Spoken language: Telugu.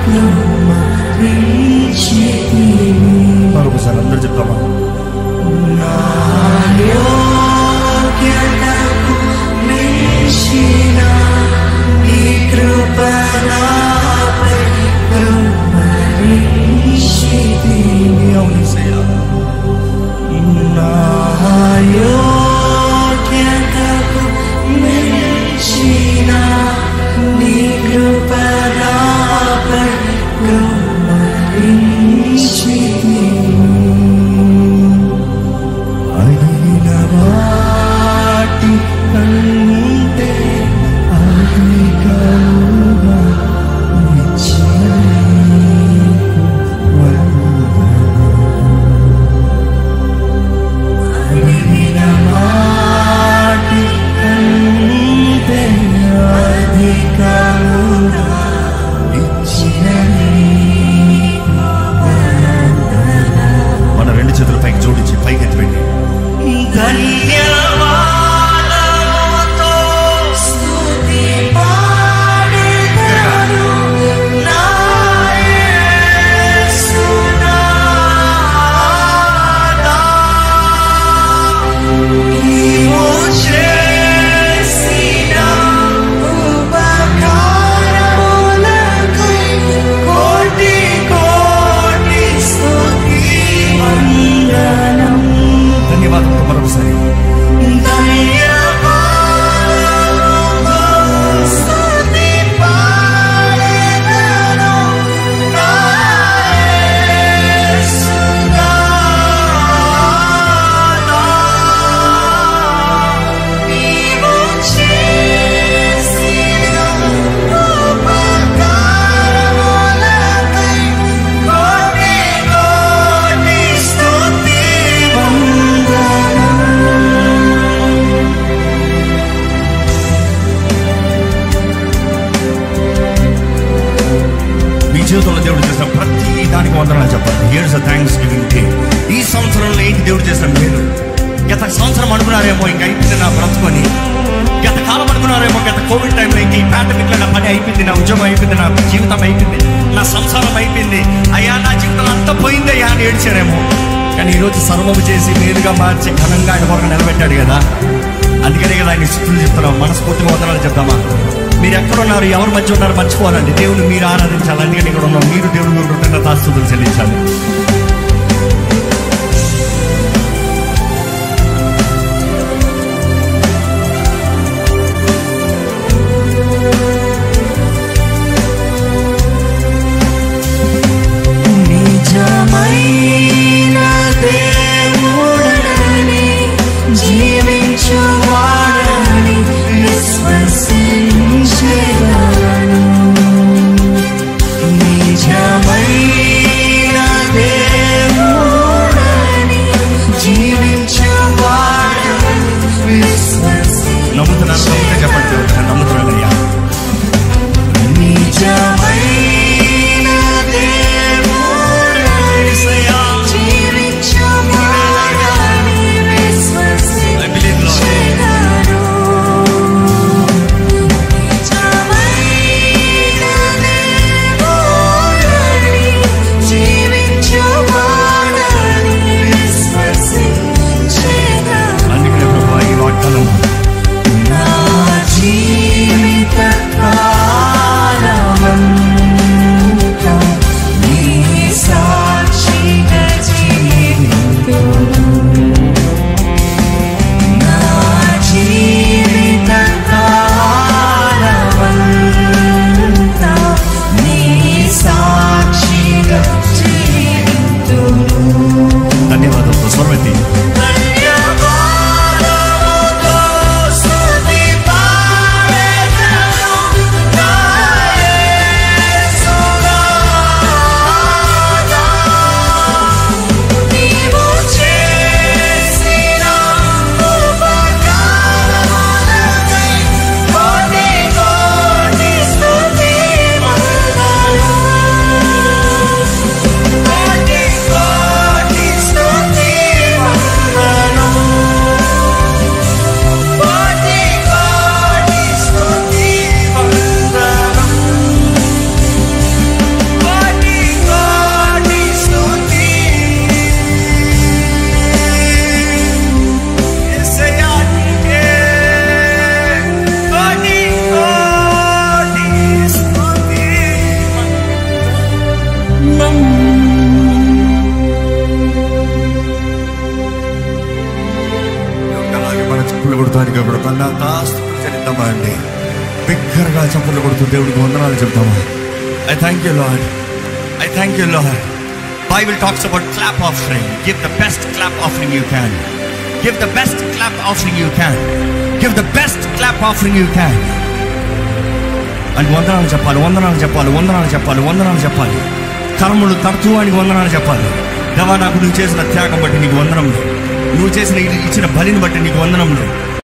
మరొకసారి అందరు చెప్తామా అవును అడిగిన వాటి కంటే అధికముగా ఇచ్చిన నీకు అడిగిన వాటి కంటే అధికముగా ఇచ్చిన నీకు మన రెండు చేతులు పైకి జోడించి పైకి ఎత్తిపెట్టి ధన్యవాదముతో స్తుతి పాడెదను నా యేసునాథా. నీవు చేసిన ఉపకారములకై కోటి కోటి స్తుతి వందనం ధన్యవాదాలు మరొకసారి స్తుతి వందనం మీ జీవితంలో దేవుడు చేసిన ప్రతి దానికి వందనాలు చెప్పాలి ఇయర్స్ థ్యాంక్స్ గివింగ్ డే ఈ సంవత్సరంలో ఏంటి దేవుడు చేసిన మేలు గత సంవత్సరం అనుకున్నారేమో ఇంకా అయిపోయింది నా బ్రతుకొని గత కాలం అనుకున్నారేమో గత కోవిడ్ టైంలో ఇంక ఈ పాండమిక్ లో నా పని అయిపోయింది నా ఉద్యోగం అయిపోయింది నా జీవితం అయిపోయింది నా సంసారం అయిపోయింది అయ్యా నా జీవితం అంతా పోయింది అయ్యా అని ఏడ్చారేమో కానీ ఈరోజు సర్వము చేసి మేలుగా మార్చి ఘనంగా ఆయన కొరకు నిలబెట్టాడు కదా అందుకనే కదా ఆయన స్థుతులు చెప్తున్నాం మనస్ఫూర్తిగా వందనాలు చెప్తామా మీరు ఎక్కడున్నారు ఎవరి మధ్య ఉన్నారు మర్చిపోవాలండి దేవుని మీరు ఆరాధించాలి అందుకని ఇక్కడ ఉన్నాం మీరు దేవుని కృతజ్ఞతాస్తుతులు చెల్లించాలి నిజమైన దేవుడని జీవించువాడని విశ్వసించేవాడు నిజమైన దేవుడని వారికి కూడా కన్నాస్తాస్తులు చెల్లిద్దామా అండి బిగ్గరగా చప్పట్లు కొడుతూ దేవుడికి వందనాలు చెప్తామా I thank you Lord I thank you Lord Bible talks about clap offering give the best clap offering you can give the best clap offering you can give the best clap offering you can అని వందనాలు చెప్పాలి వందనాలు చెప్పాలి వందనాలు చెప్పాలి వందనాలు చెప్పాలి కర్మలు తడుతూ ఆయనకి వందనాలు చెప్పాలి దేవా నాకు నువ్వు చేసిన త్యాగం బట్టి నీకు వందనములు నువ్వు చేసిన ఇది ఇచ్చిన బలిని బట్టి నీకు వందనములు